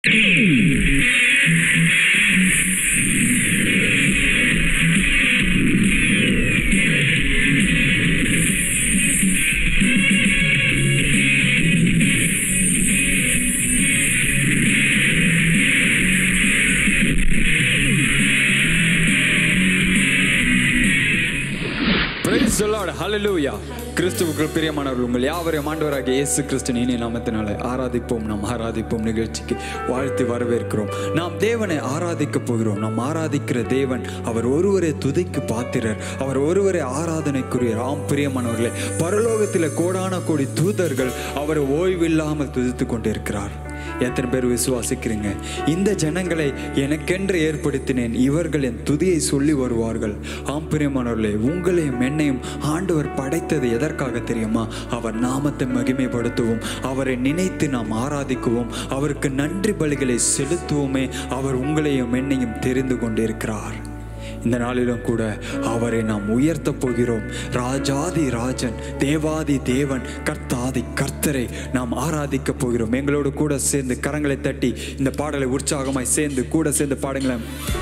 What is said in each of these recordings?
Praise the Lord. Hallelujah. கிறிஸ்துவுக்குள் பிரியமானவர்கள் உங்கள் யாவரையும் ஆண்டவராகிய இயேசு கிறிஸ்துவின் இனிய நாமத்தினாலே ஆராதிப்போம் நாம் ஆராதிப்போம் நிகழ்ச்சிக்கு வாழ்த்து வரவேற்கிறோம் நாம் தேவனை ஆராதிக்க போகிறோம் நாம் ஆராதிக்கிற தேவன் அவர் ஒருவரே துதிக்கு பாத்திரர் அவர் ஒருவரே ஆராதனைக்குரிய ஆம் பிரியமானவர்களே பரலோகத்தில் கோடான கோடி தூதர்கள் அவரை ஓய்வில்லாமல் துதித்து கொண்டிருக்கிறார் எத்தனை பேர் விசுவாசிக்கிறீங்க இந்த ஜனங்களை எனக்கென்று ஏற்படுத்தினேன் இவர்கள் என் துதியை சொல்லி வருவார்கள் ஆம் பிரியமானவர்களே உங்களையும் என்னையும் ஆண்டவர் படைத்தது எதற்காக தெரியுமா அவர் நாமத்தை மகிமைப்படுத்துவோம் அவரை நினைத்து நாம் ஆராதிக்குவோம் அவருக்கு நன்றி பலிகளை செலுத்துவோமே அவர் உங்களையும் என்னையும் தெரிந்து கொண்டிருக்கிறார் இந்த நாளிலும் கூட அவரை நாம் உயர்த்த போகிறோம் ராஜாதி ராஜன் தேவாதி தேவன் கர்த்தாதி கர்த்தரை நாம் ஆராதிக்க போகிறோம் எங்களோடு கூட சேர்ந்து கரங்களை தட்டி இந்த பாடலை உற்சாகமாய் சேர்ந்து கூட சேர்ந்து பாடுங்களேன்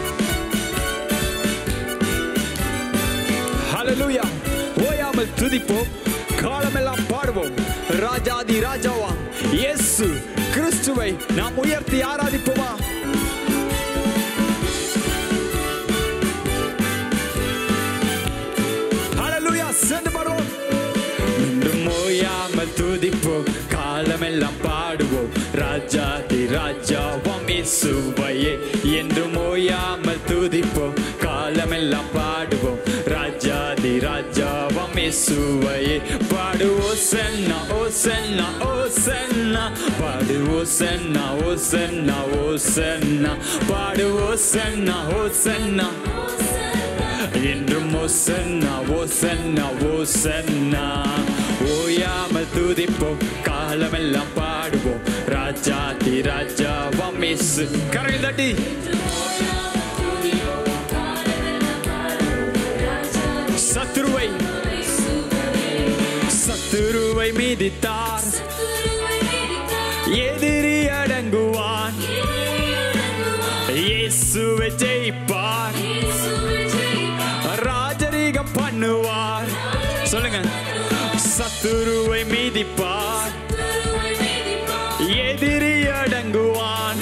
ஹalleluya ஓயாமல் துதிப்போம் காலமெல்லாம் பாடுவோம் ராஜாதி ராஜாவா இயேசு கிறிஸ்துவை நாம் உயர்த்தி ஆராதிப்போமா ஹalleluya சேர்ந்து பாடுவோம் மீண்டும் ஓயாமல் துதிப்போம் காலமெல்லாம் பாடுவோம் ராஜாதி ராஜாவாம் இயேசுவையே என்றும் ஓயாமல் துதிப்போம் காலமெல்லாம் பாடுவோம் ராஜாதி ராஜாவாம் இயேசுவையே பாடு ஓசன்னா ஓசன்னா ஓசன்னா பாடு ஓசன்னா ஓசன்னா ஓசன்னா பாடு ஓசன்னா ஓசன்னா என்றும் ஓசன்னா ஓசன்னா ஓசன்னா ஓயாமல் துதிப்போம் காலமெல்லாம் பாடுவோம் ராஜாதி ராஜாவாம் இயேசு கரை தட்டி சத்துருவை சத்துருவை மீதித்தார் எதிரி அடங்குவான் இயேசுவை ஜெயிப்பார் ராஜரீகம் பண்ணுவார் சொல்லுங்க சத்துருவை மீதிப்பார் எதிரி அடங்குவான்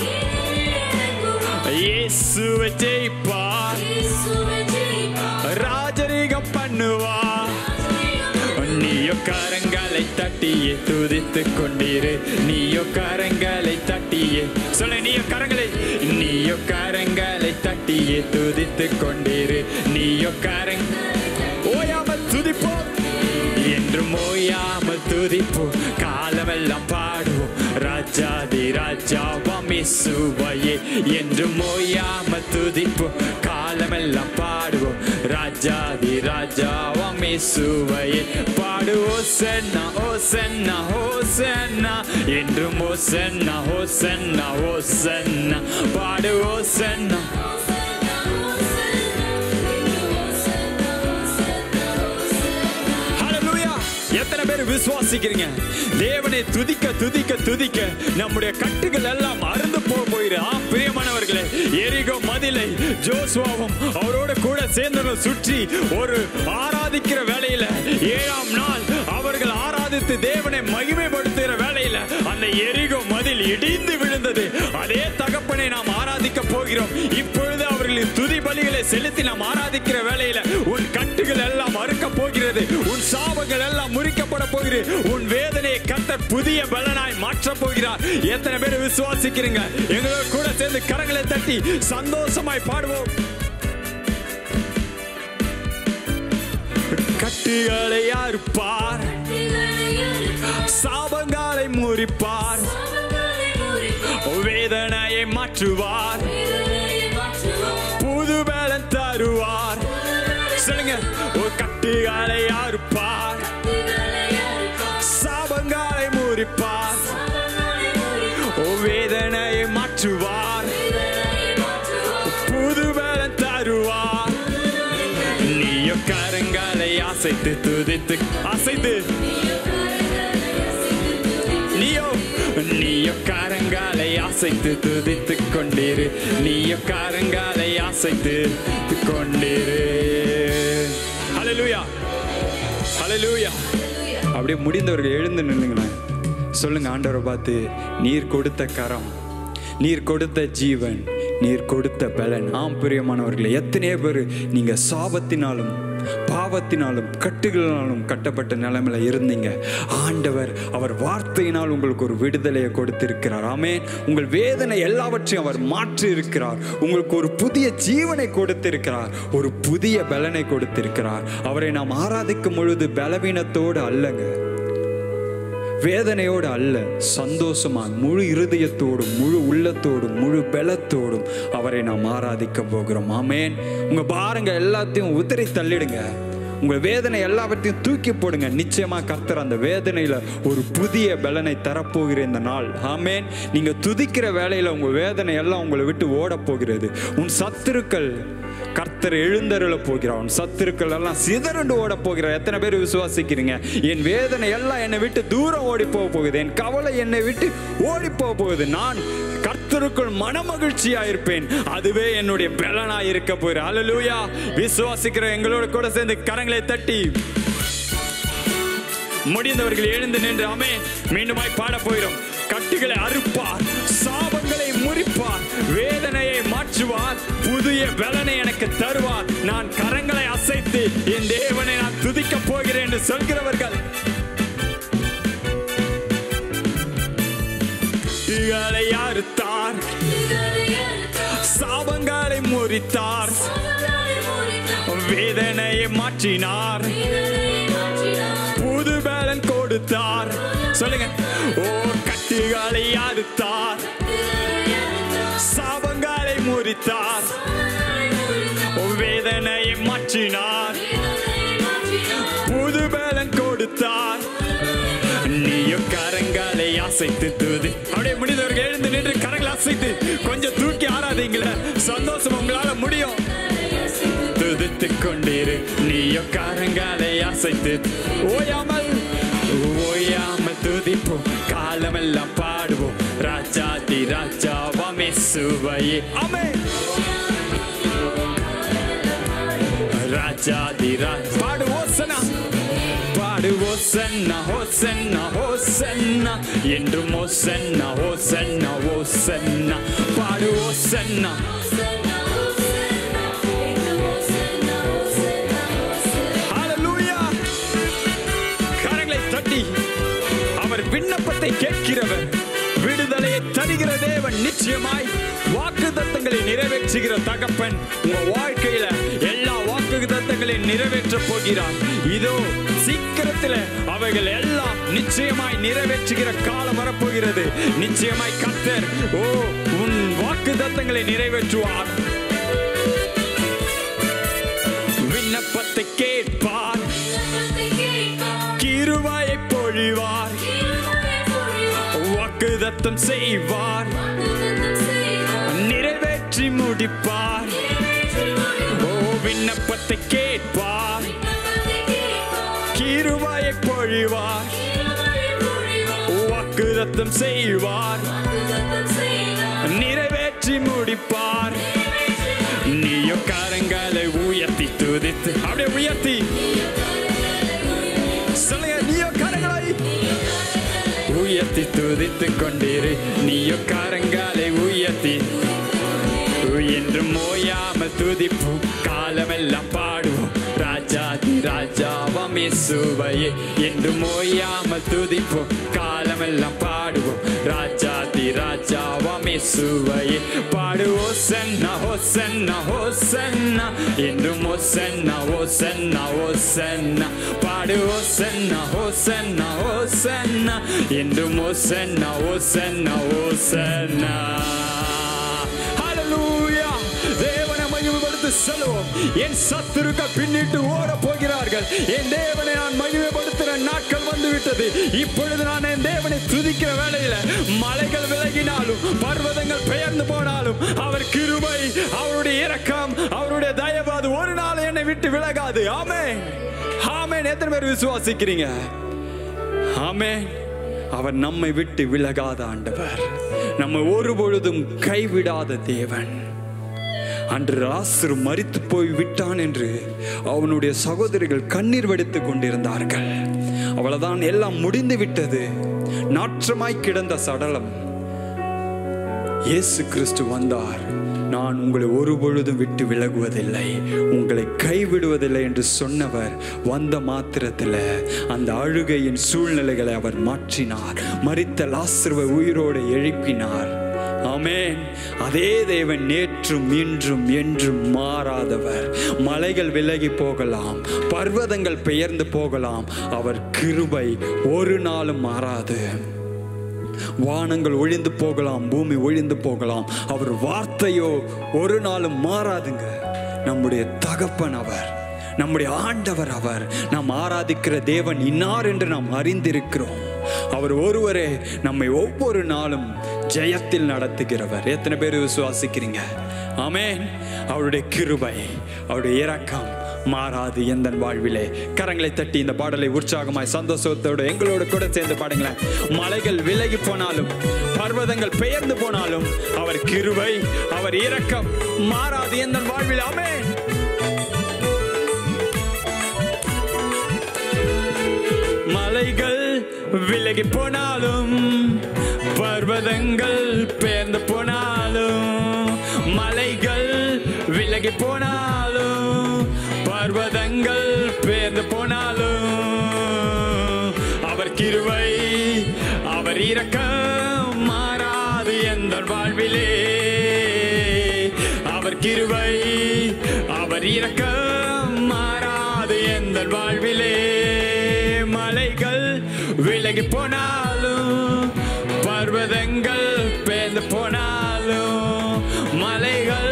இயேசுவை ஜெயிப்பார் ராஜரீகம் பண்ணுவார் நீயோ கரங்களை தட்டியே துதித்துக் கொண்டீரு நீயோ கரங்களை தட்டியே சொல்ல நீயோ கரங்களை நீயோ கரங்களை தட்டியே துதித்துக் கொண்டீரு நீயோ கரங் ஓயாமல் துதிப்போம் என்றும் ஓயாமல் துதிப்போம் காலமெல்லாம் பாடுவோம் ராஜாதி ராஜாவாம் இயேசுவையே என்றும் ஓயாமல் துதிப்போம் காலமெல்லாம் பாடுவோம் ராஜாதி ராஜாவாம் இயேசுவையே பாடு ஓசன்னா ஓசன்னா ஓசன்னா என்றும் ஓசன்னா ஓசன்னா ஓசன்னா பாடு ஓசன்னா ஹalleluya எத்தனை பேர் விசுவாசிக்கிறீங்க தேவனை துதிக்க துதிக்க துதிக்க நம்முடைய கட்டுகள் எல்லாம் அறுந்து போக போயிரு ஆம் பிரியமானவர்களே எரிகோ மதிலை ஜோசுவாவும் அவரோட கூட சேர்ந்தவர்கள் சுற்றி ஒரு ஆராதிக்கிற வேளையில ஏழாம் நாள் அவர்கள் ஆராதித்து தேவனை மகிமைப்படுத்துகிற வேளையில அந்த எரிகோ மதில் இடிந்து விழுந்தது அதே தகப்பனை நாம் ஆராதிக்க போகிறோம் இப்பொழுது அவர்களின் துதி பலிகளை செலுத்தி நாம் ஆராதிக்கிற வேளையில உன் கட்டுகள் எல்லாம் அறுக்க போகிறது உன் சாபங்கள் எல்லாம் முறிக்கப்பட போகிறது உன் வேதனையை கத்தர் புதிய பலனாய் மாற்ற போகிறார் எத்தனை பேர் விசுவாசிக்கிறீங்க எங்களோட கூட சேர்ந்து கரங்களை தட்டி சந்தோஷமாய் பாடுவோம் கட்டுகளை அறுப்பார் சாபங்களை முறிப்பார் வேதனையை மாற்றுவார் புது பலன் தருவார் சொல்லுங்க ஒரு கட்டுகளை அறுப்பார் சாபங்களை முறிப்பார் ஓ வேதனையை மாற்றுவார் புது பலன் தருவார் நீயோ கரங்களை அசைத்து துதித்து அசைத்து நீயோ நீயோ கரங்களை கரங்காலை அசைத்து துதித்துக் கொண்டிரு நீயோ கரங்காலை அசைத்து கொண்டிரு ஹalleluya ஹalleluya அப்படியே முடிந்தவர்கள் எழுந்து நின்னுங்களேன் சொல்லுங்க ஆண்டவரை பார்த்து நீர் கொடுத்த கரம் நீர் கொடுத்த ஜீவன் நீர் கொடுத்த பலன் ஆம் பிரியமானவர்களே எத்தனையோ பேர் நீங்க சாபத்தினாலும் பாவத்தினாலும் கட்டுகளினாலும் கட்டப்பட்ட நிலைமையில இருந்தீங்க ஆண்டவர் அவர் வார்த்தையினால் உங்களுக்கு ஒரு விடுதலையை கொடுத்திருக்கிறார் ஆமென் உங்கள் வேதனை எல்லாவற்றையும் அவர் மாற்றி இருக்கிறார் உங்களுக்கு ஒரு புதிய ஜீவனை கொடுத்திருக்கிறார் ஒரு புதிய பலனை கொடுத்திருக்கிறார் அவரை நாம் ஆராதிக்கும் பொழுது பலவீனத்தோடு அல்லங்க வேதனையோடு அல்ல சந்தோஷமா முழு இருதயத்தோடும் முழு உள்ளத்தோடும் முழு பலத்தோடும் அவரை நாம் ஆராதிக்க போகிறோம் ஆமேன் உங்க பாருங்க எல்லாத்தையும் உதறி தள்ளிடுங்க உங்க வேதனை எல்லாவற்றையும் தூக்கி போடுங்க நிச்சயமா கர்த்தர் அந்த வேதனையில ஒரு புதிய பலனை தரப்போகிற இந்த நாள் ஆமேன் நீங்க துதிக்கிற வேலையில உங்க வேதனை எல்லாம் உங்களை விட்டு ஓட போகிறது உன் சத்துருக்கள் கர்த்தர் எழுந்தருள போகிறார் உன் சத்துருக்கள் எல்லாம் சிதறண்டு ஓட போகிறார் எத்தனை பேர் விசுவாசிக்கிறீங்க என் வேதனை எல்லாம் என்னை விட்டு தூரம் ஓடி போக போகுது என் கவலை என்னை விட்டு ஓடி போக போகுது நான் கர்த்தருக்குள் மனமகிழ்ச்சியா இருப்பேன் அதுவே என்னுடைய பலனா இருக்க போகிறேன் அல்லேலூயா விசுவாசிக்கிற எங்களோட கூட சேர்ந்து கரங்களை தட்டி முடிந்தவர்கள் எழுந்து நின்று அமே மீண்டுமாய் பாட போகிறோம் கட்டுகளை அறுப்பார் சாபங்களை முறிப்பார் வேதனையை மாற்றுவார் புதிய பலனை எனக்கு தருவார் நான் கரங்களை அசைத்து என் தேவனை நான் துதிக்க போகிறேன் என்று சொல்கிறவர்கள் கட்டுகளை அறுத்தார் சாபங்களை முறித்தார் வேதனையை மாற்றினார் புது பலன் கொடுத்தார் சொல்லுங்க ஓ கட்டுகளை அறுத்தார் சாபங்களை முறித்தார் ஓ வேதனையை மாற்றினார் புது பலன் கொடுத்தார் நீயோ கரங்களை அசைத்து தூது அப்படியே முடிந்தவர்கள் எழுந்து நின்று கரங்களை அசைத்து கொஞ்சம் தூக்கி ஆறாதீங்கள சந்தோஷம் உங்களால முடியும் துதித்து கொண்டிரு நீயோ கரங்களை அசைத்து ஓயாமல் ஓயாமல் துதிப்போம் காலமெல்லாம் பாடுவோம் ராஜாதி ராஜாவாமே சுவையே அமே ராஜாதி ராஜ் பாடு ஓசனா பாடு ஓசன்னா ஓசன்னா ஓசன்னா என்றும் ஓசன்னா ஓசன்னா ஓசன்னா பாடு ஓசன்னா ஹalleluya கரங்களை தட்டி அவர் விண்ணப்பத்தை கேட்கிறவர் விடுதலையை தருகிற தேவன் நிச்சயமாய் வாக்கு தத்தங்களை நிறைவேற்றுகிற தகப்பன் உங்க வாழ்க்கையில எல்லா வாக்கு தத்தங்களை நிறைவேற்ற போகிறார் இதோ சீக்கிரத்தில் அவைகள் எல்லாம் நிச்சயமாய் நிறைவேற்றுகிற காலம் வரப்போகிறது நிச்சயமாய் கத்தர் ஓ உன் வாக்கு தத்தங்களை நிறைவேற்றுவார் விண்ணப்பத்தை கேட்பார் கிருவாயை பொழிவார் வாக்குதத்தம் செய்வார் நிறைவேற்றி முடிப்பார் ஓ விண்ணப்பத்தை கேட்பார் கிருவாயை பொழிவார் வாக்குதத்தம் செய்வார் நிறைவேற்றி முடிப்பார் நீயோ கரங்களை உயர்த்தி துதித்து அப்படியே உயர்த்தி சொல்லுங்க நீயோ கரங்களை உயர்த்தி துதித்து கொண்டிரு நீயோ கரங்களை உயர்த்தி என்றும் ஓயாமல் துதிப்போம் காலமெல்லாம் பாடுவோம் ராஜாதி ராஜாவாம் இயேசுவையே என்றும் ஓயாமல் துதிப்போம் காலமெல்லாம் பாடுவோம் ராஜாதி ராஜாவாம் இயேசுவையே பாடு ஓசன்னா ஓசன்னா ஓசன்னா என்றும் ஓசன்னா ஓசன்னா ஓசன்னா பாடு ஓசன்னா ஓசன்னா ஓசன்னா என்றும் ஓசன்னா ஓசன்னா ஓசன்னா ஹalleluya தேவனை மகிமைப்படுத்தி செல்வோம் என் சத்துருக்கள் பின்னிட்டு ஓட போகிறார்கள் என் தேவனை நான் மகிமைப்படுத்துகிற நாட்கள் வந்து விட்டது இப்பொழுது நான் என் தேவனை துதிக்கிற வேளையில மலைகள் விலகினாலும் பர்வதங்கள் பெயர்ந்து போனாலும் அவர் கிருபை அவருடைய இரக்கம் அவருடைய தயவு அது ஒரு நாள் என்னை விட்டு விலகாது ஆமே ஆமேன் எத்தனை பேர் விசுவாசிக்கிறீங்க ஆமே அவர் நம்மை விட்டு விலகாத ஆண்டவர் நம்மை ஒருபொழுதும் கைவிடாத தேவன் அன்று லாசரு மரித்து போய் விட்டான் என்று அவனுடைய சகோதரிகள் கண்ணீர் வடித்துக் கொண்டிருந்தார்கள் அவ்வளவுதான் எல்லாம் முடிந்து விட்டது நாற்றமாய் கிடந்த சடலம் இயேசு கிறிஸ்து வந்தார் நான் உங்களை ஒருபொழுதும் விட்டு விலகுவதில்லை உங்களை கைவிடுவதில்லை என்று சொன்னவர் வந்த மாத்திரத்தில் அந்த அழுகையின் சூழ்நிலைகளை அவர் மாற்றினார் மரித்த லாசருவை உயிரோடு எழுப்பினார் ஆமென் அதே தேவன் நேற்றும் இன்றும் என்றும் மாறாதவர் மலைகள் விலகி போகலாம் பர்வதங்கள் பெயர்ந்து போகலாம் அவர் கிருபை ஒரு நாளும் மாறாது வானங்கள் ஒழிந்து போகலாம் பூமி ஒழிந்து போகலாம் அவர் வார்த்தையோ ஒரு நாளும் மாறாதுங்க நம்முடைய தகப்பன் அவர் நம்முடைய ஆண்டவர் அவர் நாம் ஆராதிக்கிற தேவன் இன்னார் என்று நாம் அறிந்திருக்கிறோம் அவர் ஒருவரே நம்மை ஒவ்வொரு நாளும் ஜெயத்தில் நடத்துகிறவர் எத்தனை பேர் விசுவாசிக்கிறீங்க ஆமென் அவருடைய கிருபை அவருடைய இரக்கம் மாறாது எந்த வாழ்விலே கரங்களை தட்டி இந்த பாடலை உற்சாகமாய் சந்தோஷத்தோடு எங்களோடு கூட சேர்ந்து பாடுங்களேன் மலைகள் விலகி போனாலும் பர்வதங்கள் பெயர்ந்து போனாலும் அவர் கிருபை அவர் இரக்கம் மாறாது எந்த வாழ்வில் ஆமென் மலைகள் விலகி போனாலும் பர்வதங்கள் பெயர்ந்து போனாலும் மலைகள் விலகி போனாலும் பர்வதங்கள் பெயர்ந்து போனாலும் அவர் கிருவை அவர் இரக்கம் மாறாது எந்த வாழ்விலே அவர் கிருவை அவர் இரக்கம் மாறாது எந்த வாழ்விலே மலைகள் விலகி போனாலும் பர்வதங்கள் பேர்ந்து போனாலும் மலைகள்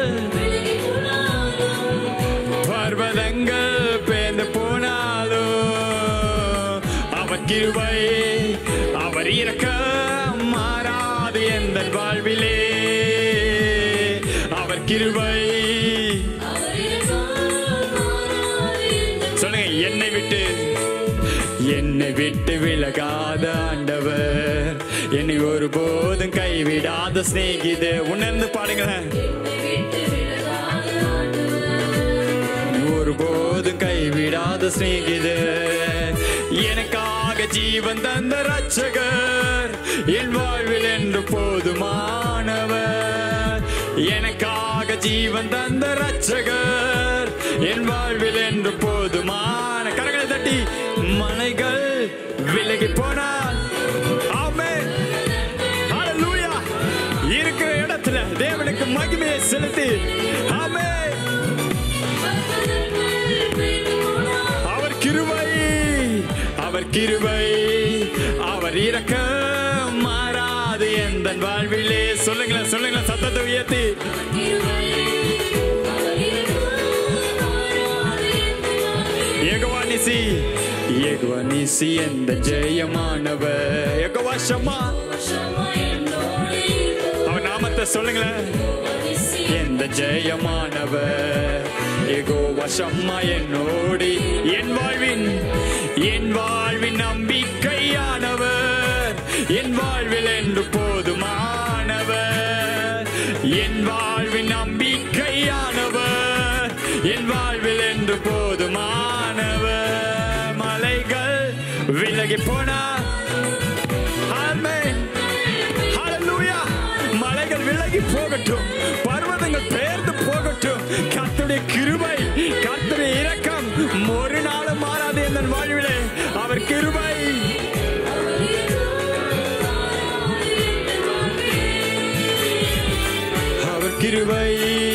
பர்வதங்கள் பேர்ந்து போனாலும் அவர் கிருபை அவர் இரக்கம் மாறாது எந்த வாழ்விலே அவர் கிருபை சொல்லுங்க என்னை விட்டு என்னை விட்டு விலகாத ஆண்டவர் என்னை ஒருபோதும் கைவிடாத சிநேகித உணர்ந்து பாடுங்களேன் ஒருபோதும் கைவிடாத சிநேகித எனக்காக ஜீவன் தந்த ரட்சகர் என் வாழ்வில் என்று போதுமானவர் எனக்காக ஜீவன் தந்த ரட்சகர் என் வாழ்வில் என்று போதுமான கரங்களை தட்டி மலைகள் விலகி போனால் ஆமென் ஹalleluya இருக்கிற இடத்துல தேவனுக்கு மகிமையை செலுத்தி ஆமென் அவர் கிருபை அவர் கிருபை அவர் இரக்கம் மாறாது எந்த வாழ்விலே சொல்லுங்களேன் சொல்லுங்களேன் சத்தத்தை உயர்த்தி யெகோவானிசி யெகோவானிசி எந்த ஜெயமானவர் யெகோவா ஷம்மா அவர் நாமத்தை சொல்லுங்களேன் எந்த ஜெயமானவர் யெகோவா ஷம்மா என்னோடி என் வாழ்வின் என் வாழ்வின் நம்பிக்கையானவர் என் வாழ்வில் என்று போதுமானவர் என் வாழ்வின் நம்பிக்கையானவர் என் வாழ்வில் என்று போதுமானவர் மலைகள் விலகி போனார் ஆமென் ஹalleluya மலைகள் விலகி போகட்டும் பர்வதங்கள் பெயர்ந்து போகட்டும் கர்த்தருடைய கிருபை கர்த்தருடைய இரக்கம் ஒரு நாளும் மாறாது என்ற வாழ்விலே அவர் கிருபை அவர் கிருபை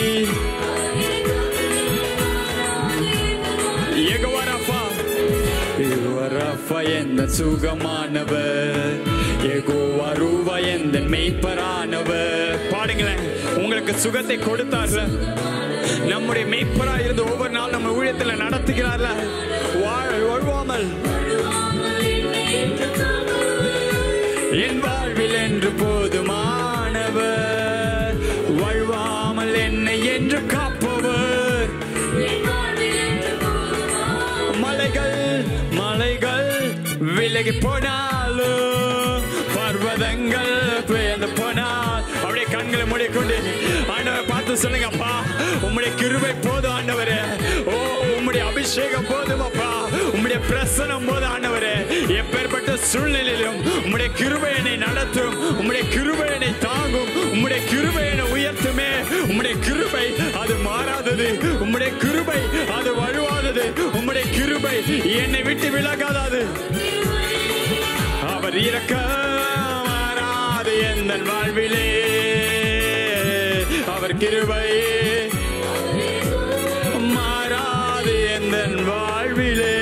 யெகோவா ரஃபா யெகோவா ரஃபா எந்த சுகமானவர் யெகோவா ரூவா எந்த மெய்ப்பரானவர் பாடுங்களேன் உங்களுக்கு சுகத்தை கொடுத்தார்ல நம்முடைய மெய்ப்பரா இருந்து ஒவ்வொரு நாள் நம்ம ஊழியத்துல நடத்துகிறார்ல வாழ் வாழ்வாமல் என் வாழ்வில் என்று போதுமானவர் வாழ்வாமல் என்னை என்று காப்பவர் மலைகள் மலைகள் விலகி போனாலும் உண்டு ஆண்டவரை பார்த்து சொல்லுங்க அப்பா உம்முடைய கிருபை போதும் ஆண்டவரே ஓ உம்முடைய அபிஷேகம் போதும் அப்பா உம்முடைய பிரசனம் போதும் ஆண்டவரே எப்பேற்பட்ட சூழ்நிலையிலும் உம்முடைய கிருபை என்னை நடத்தும் உம்முடைய கிருபை என்னை தாங்கும் உம்முடைய கிருபை என்னை உயர்த்துமே உம்முடைய கிருபை அது மாறாதது உம்முடைய கிருபை அது வழுவாதது உம்முடைய கிருபை என்னை விட்டு விலகாதது அவர் இறக்க மாறாது எந்த வாழ்விலே அவர் கிருபை மாறாது எந்த வாழ்விலே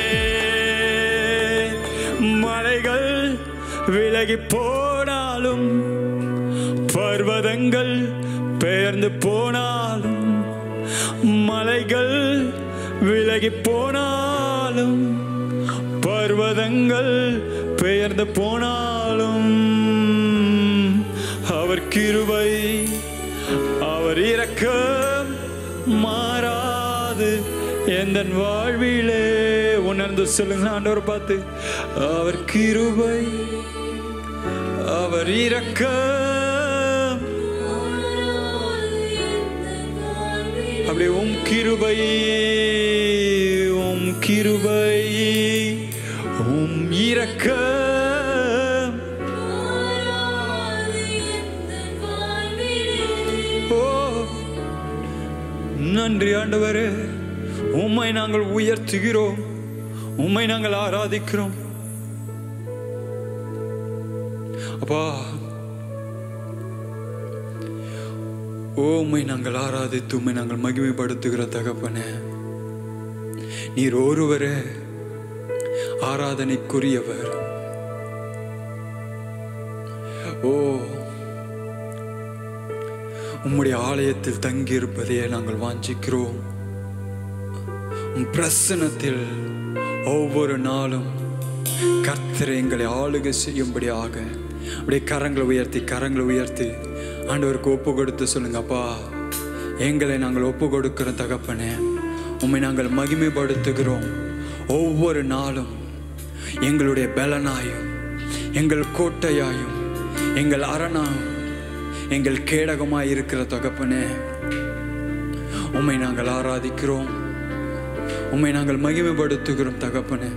மலைகள் விலகி போனாலும் பர்வதங்கள் பெயர்ந்து போனாலும் மலைகள் விலகி போனாலும் பர்வதங்கள் பெயர்ந்து போனாலும் அவர் கிருபை அவர் இரக்கம் மாறாது எந்த வாழ்விலே உணர்ந்து சொல்லுங்க ஆண்டவர் பார்த்து அவர் கிருபை அவர் இரக்கம் அப்படி உம் கிருபை உம் கிருபை உம் இரக்கம் ஓ நன்றி ஆண்டவரே உம்மை நாங்கள் உயர்த்துகிறோம் உம்மை நாங்கள் ஆராதிக்கிறோம் அப்பா ஓ உம்மை நாங்கள் ஆராதித்து உம்மை நாங்கள் மகிமைப்படுத்துகிற தகப்பனே நீர் ஒருவரே ஆராதனைக்குரியவர் ஓ உம்முடைய ஆலயத்தில் தங்கியிருப்பதையே நாங்கள் வாஞ்சிக்கிறோம் உம் பிரசனத்தில் ஒவ்வொரு நாளும் கர்த்தர் எங்களை ஆளுகை செய்யும்படியாக அப்படியே கரங்களை உயர்த்தி கரங்களை உயர்த்தி ஆண்டவருக்கு ஒப்பு கொடுத்து சொல்லுங்க அப்பா எங்களை நாங்கள் ஒப்பு கொடுக்கிற தகப்பனே உம்மை நாங்கள் மகிமைப்படுத்துகிறோம் ஒவ்வொரு நாளும் எங்களுடைய பலனாயும் எங்கள் கோட்டையாயும் எங்கள் அரணாயும் எங்கள் கேடகமாய் இருக்கிற தகப்பனே உம்மை நாங்கள் ஆராதிக்கிறோம் உம்மை நாங்கள் மகிமைப்படுத்துகிறோம் தகப்பனே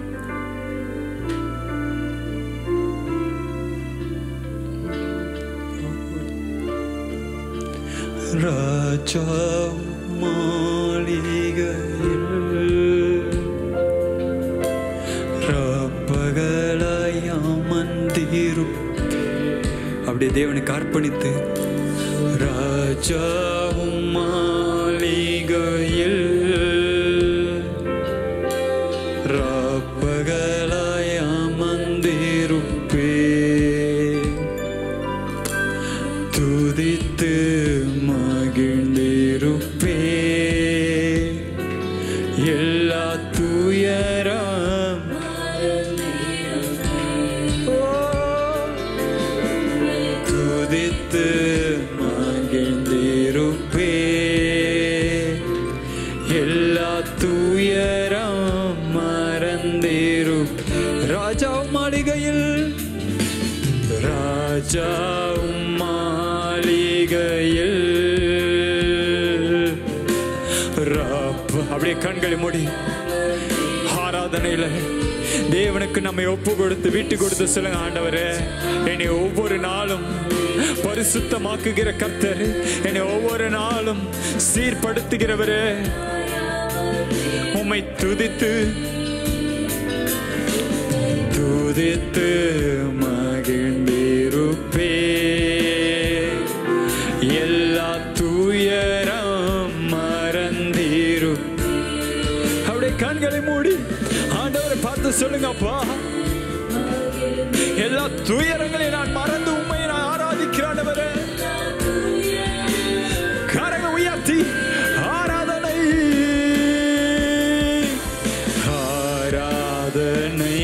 ராஜா மாளிகையில் ரப்பகலாய் அமர்ந்திருப்ப அப்படியே தேவனுக்கு அர்ப்பணித்து ராஜாவும் மாளிகையில் ரப்பகலாய் அமர்ந்திருப்பே துதித்து மகிழ்ந்திருப்பே எல்லா துயரம் ஓ, துதித்து மகிழ்ந்திருப்பே எல்லா துயரம் மறந்திரு ராஜா மாளிகையில் ராஜா மாளிகையில் ரப் அப்படியே கண்களை மூடி ஆராதனையில தேவனுக்கு நம்மை ஒப்பு கொடுத்து விட்டு கொடுத்து சொல்லுங்க ஆண்டவரே என்னை ஒவ்வொரு நாளும் பரிசுத்தமாக்குகிற கர்த்தர் என்னை ஒவ்வொரு நாளும் சீர்படுத்துகிறவரே உம்மை துதித்து துதித்து மகிழ்ந்திருப்பே எல்லா துயரம் மறந்திரு அப்படியே கண்களை மூடி ஆண்டவரை பார்த்து சொல்லுங்க அப்பா எல்லா துயரங்களையும் நான் மறந்து உண்மை நான் ஆராதிக்கிறானவரே கரங்க உயர்த்தி ஆராதனை ஆராதனை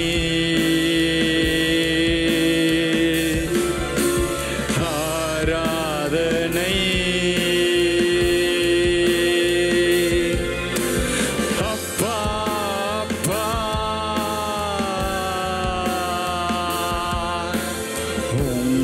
ஆராதனை அப்பா அப்பா உம்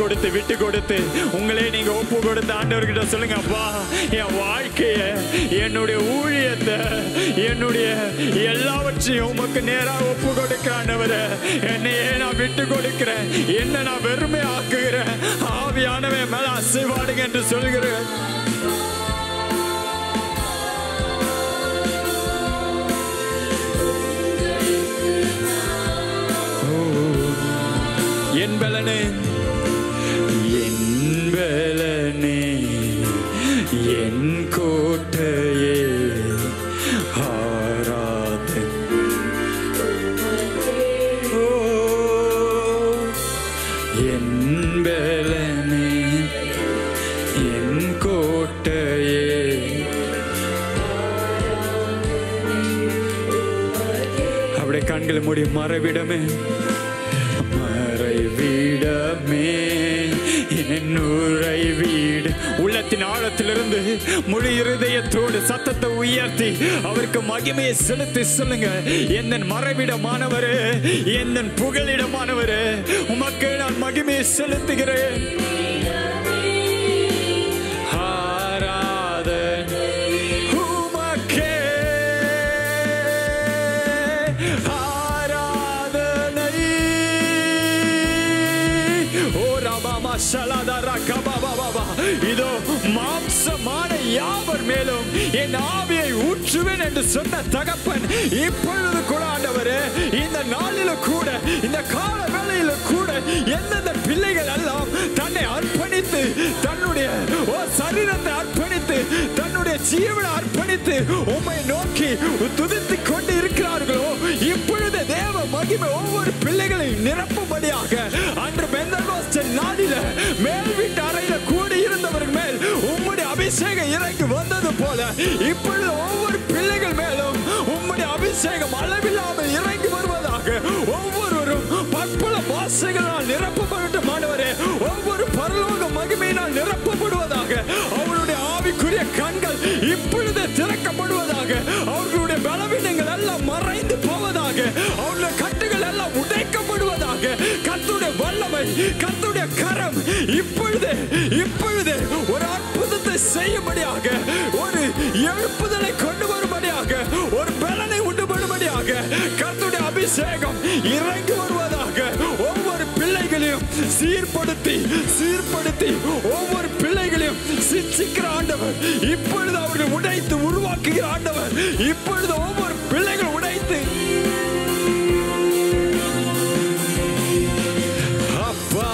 கொடுத்து விட்டு கொடுத்து உங்களே நீங்க ஒப்பு கொடுத்து ஆண்டவர்கிட்ட சொல்லுங்க அப்பா என் வாழ்க்கைய என்னுடைய ஊழியத்தை என்னுடைய எல்லாவற்றையும் உமக்கு நேராக ஒப்பு கொடுக்க ஆண்டவரே என்னையே நான் விட்டு கொடுக்கிறேன் என்ன நான் வெறுமை ஆக்குகிறேன் ஆவியானவன் மேல அசைவாடுங்க என்று சொல்கிறேன் என் பலனே என் பலனே என் கோட்டையே ஆராதன் ஓ என் பலனே என் கோட்டையே அப்படியே கண்களை மூடி மறைவிடமே மறைவிடமே என்னுரை வீடு உள்ளத்தின் ஆழத்திலிருந்து முழு இருதயத்தோடு சத்தத்தை உயர்த்தி அவருக்கு மகிமையை செலுத்தி சொல்லுங்க எந்த மறைவிடமானவரே எந்த புகலிடமானவரே உமக்கு நான் மகிமையை செலுத்துகிறேன் ஆராதனை உமக்கே ஆராதனை ஓ ரபாமா ஷலாதா ரகபாபா பாபா இதோ மாம்சமான யாவர் மேலும் என் ஆவியை ஊற்றுவேன் என்று சொன்ன தகப்பன் இப்பொழுது கூட ஆண்டவரே இந்த நாளில கூட இந்த கால வேளையில கூட எந்தெந்த பிள்ளைகள் எல்லாம் தன்னை அர்ப்பணித்து தன்னுடைய ஓ சரீரத்தை அர்ப்பணித்து தன்னுடைய ஜீவனை அர்ப்பணித்து உம்மை நோக்கி துதித்து கொண்டு இருக்கிறார்களோ இப்பொழுது தேவ மகிமை ஒவ்வொரு பிள்ளைகளை நிரப்பும்படியாக அன்று பெந்தகோஸ்தல் நாளில மேல் வீட்டு அறையில கூடி இருந்தவர்கள் மேல் உம்முடைய அபிஷேகம் இறங்கி வந்தது போல இப்பொழுது ஒவ்வொரு பிள்ளைகள் மேலும் உம்முடைய அபிஷேகம் அளவில்லாமல் இறங்கி வருவதாக ஒவ்வொருவரும் பற்பல வாசைகளால் நிரப்பப்படட்டும் ஆண்டவரே ஒவ்வொரு பரலோக மகிமையினால் நிரப்பப்படுவதாக அவருடைய ஆவிக்குரிய கண்கள் இப்பொழுது திறக்கப்படுவதாக அவர்களுடைய பலவீனங்கள் எல்லாம் மறைந்து போவதாக அவருடைய கட்டுகள் எல்லாம் உடைக்கப்படுவதாக கத்துடைய வல்லமை கத்துடைய கரம் இப்பொழுது இப்பொழுது ஒரு அற்புதத்தை செய்யும்படியாக ஒரு எழுப்புதலை கொண்டு வரும்படியாக ஒரு பலனை உண்டு பண்ணும்படியாக கத்துடைய அபிஷேகம் இறங்கி வருவதாக ஒவ்வொரு பிள்ளைகளையும் சீர்படுத்தி சீர்படுத்தி ஒவ்வொரு பிள்ளைகளையும் சிச்சிக்கிற ஆண்டவர் இப்பொழுது அவர்கள் உடைத்து உருவாக்குகிற ஆண்டவர் இப்பொழுது ஒவ்வொரு பிள்ளைகள் உடைத்து அப்பா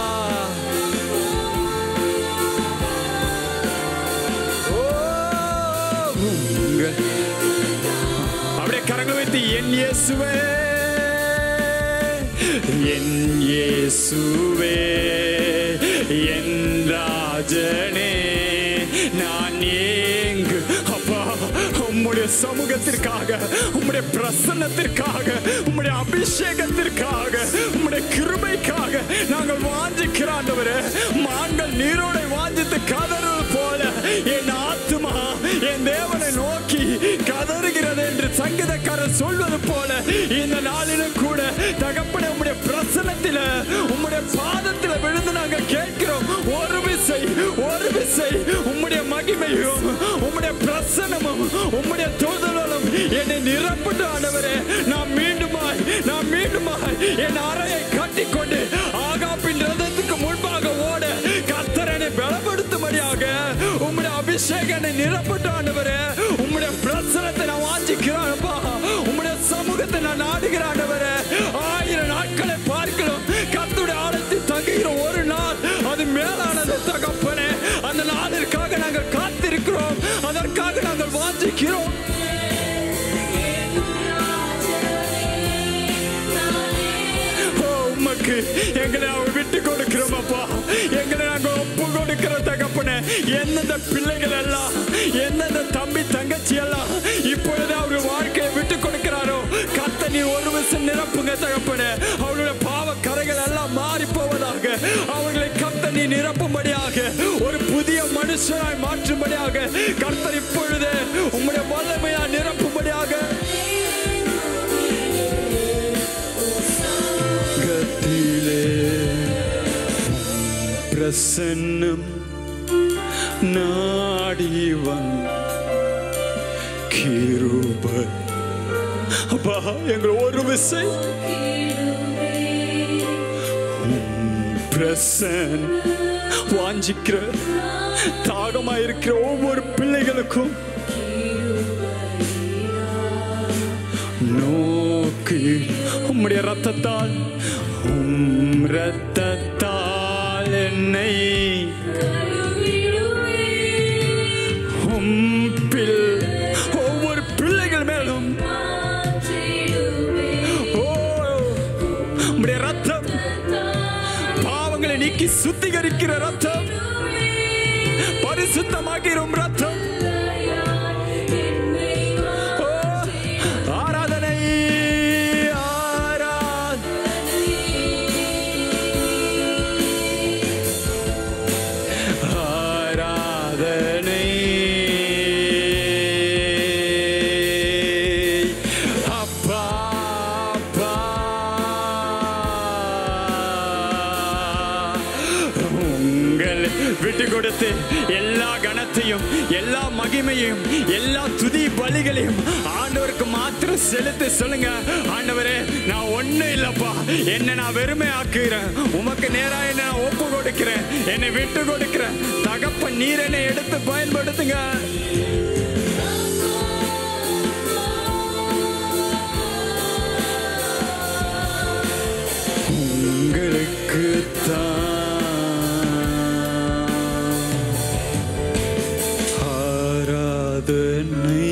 ஓ, உங்க அப்படியே கரங்களை வைத்து என் இயேசுவே என் இயேசுவே என் ராஜனே நான் ஏங்கு அப்பா உம்முடைய சமூகத்திற்காக உம்முடைய பிரசன்னத்திற்காக உம்முடைய அபிஷேகத்திற்காக உம்முடைய கிருபைக்காக நாங்கள் வாஞ்சிக்கிற ஆண்டவரே மான்கள் நீரோடை வாஞ்சித்து கதறுவது போல என் ஆத்துமா என் தேவனை நோக்கி கதறுகிறது என்று சங்கீதக்காரர் சொல்வது போல இந்த நாளிலும் கூட தகப்பன உம்முடைய பிரசனத்தில உம்முடைய பாதத்தில விழுந்து நாங்கள் கேட்கிறோம் ஒரு விசை ஒரு விசை உம்முடைய மகிமையும் உம்முடைய பிரசனமும் உம்முடைய தூதலும் என்னை நிரப்பட்டு ஆண்டவரே நான் மீண்டுமாய் நான் மீண்டுமாய் என் அறையை கட்டிக்கொண்டு ஆகாப்பின் ரதத்துக்கு முன்பாக ஓட கர்த்தரனை பலப்படுத்தும்படியாக உம்முடைய அபிஷேகம் என்னை நிரப்பட்டு ஆண்டவரே உம்முடைய பிரசனத்தை நான் வாஞ்சிக்கிறேன்ப்பா உம்முடைய சமூகத்தை நான் நாடுகிறேன் ஆண்டவரே ஆயிரம் நாட்களை பார்க்கிறோம் கர்த்தருடைய ஆழத்தில் தங்குகிற ஒரு நாள் அது மேலானது தகப்பனே அந்த நாளிற்காக நாங்கள் காத்திருக்கிறோம் அதற்காக நாங்கள் வாஞ்சிக்கிறோம் ஓ, உமக்கு எங்களை அவர் விட்டு கொடுக்கிறோம் அப்பா எங்களை நாங்க ஒப்பு கொடுக்கிற தகப்பனே எந்தெந்த பிள்ளைகள் எல்லாம் எந்தெந்த தம்பி தங்கச்சி எல்லாம் இப்பொழுது அவர் வாழ்க்கையை விட்டு கொடுக்கிறாரோ கத்த நீ ஒரு விஷயம் நிரப்புங்க தகப்பனே அவருடைய பாவ கரைகள் எல்லாம் மாறி போவதாக அவர்களை கத்த நீ நிரப்பும்படியாக ஒரு புதிய மனுஷனாய் மாற்றும்படியாக கர்த்தர் இப்பொழுது உம்முடைய வல்லமையா நிரப்பும்படியாக கத்திலே பிரசன்னம் நாடிவன் கிருபை அப்பா எங்கள் ஒரு விசை பிரசன் வாஞ்சிக்கிற தாகமா இருக்கிற ஒவ்வொரு பிள்ளைகளுக்கும் நோக்கி உம்முடைய ரத்தத்தால் உம் ரத்தத்தால் என்னை உம் பில் ஒவ்வொரு பிள்ளைகள் மேலும் ஓ உம்முடைய ரத்தம் பாவங்களை நீக்கி சுத்திகரிக்கிற ரத்தம் பரிசுத்தமாகிரும் ரத்தம் ஓ, ஆராதனை ஆராதனை ஆராதனை அப்பா அப்பா உங்கள் விட்டு கொடுத்து எல்லா கணத்தையும் எல்லா மகிமையும் எல்லா துதி பலிகளையும் ஆண்டவருக்கு மாத்திரம் செலுத்தி சொல்லுங்க ஆண்டவரே நான் ஒண்ணும் இல்லப்பா என்ன நான் வெறுமை ஆக்குகிறேன் உமக்கு நேரா என்ன நான் ஒப்பு கொடுக்கிறேன் என்னை விட்டு கொடுக்கிறேன் தகப்ப நீர் என்னை எடுத்து பயன்படுத்துங்க உங்களுக்கு ஆராதனை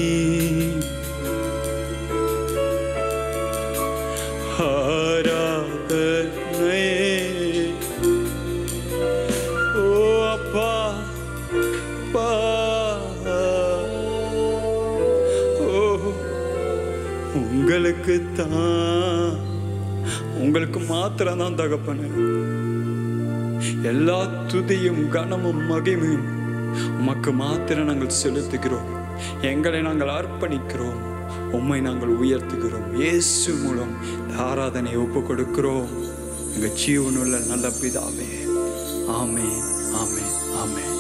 ஆராதனை ஓ அப்பா அப்பா ஓ உங்களுக்கு தான் உங்களுக்கு மாத்திரம் தான் தகப்பனு எல்லா துதியும் கனமும் மகிமையும் உமக்கு மாத்திரம் நாங்கள் செலுத்துகிறோம் எங்களை நாங்கள் அர்ப்பணிக்கிறோம் உம்மை நாங்கள் உயர்த்துகிறோம் இயேசு மூலம் இந்த ஆராதனை ஒப்பு கொடுக்கிறோம் எங்கள் ஜீவனுள்ள நல்ல பிதாவே ஆமே ஆமே ஆமே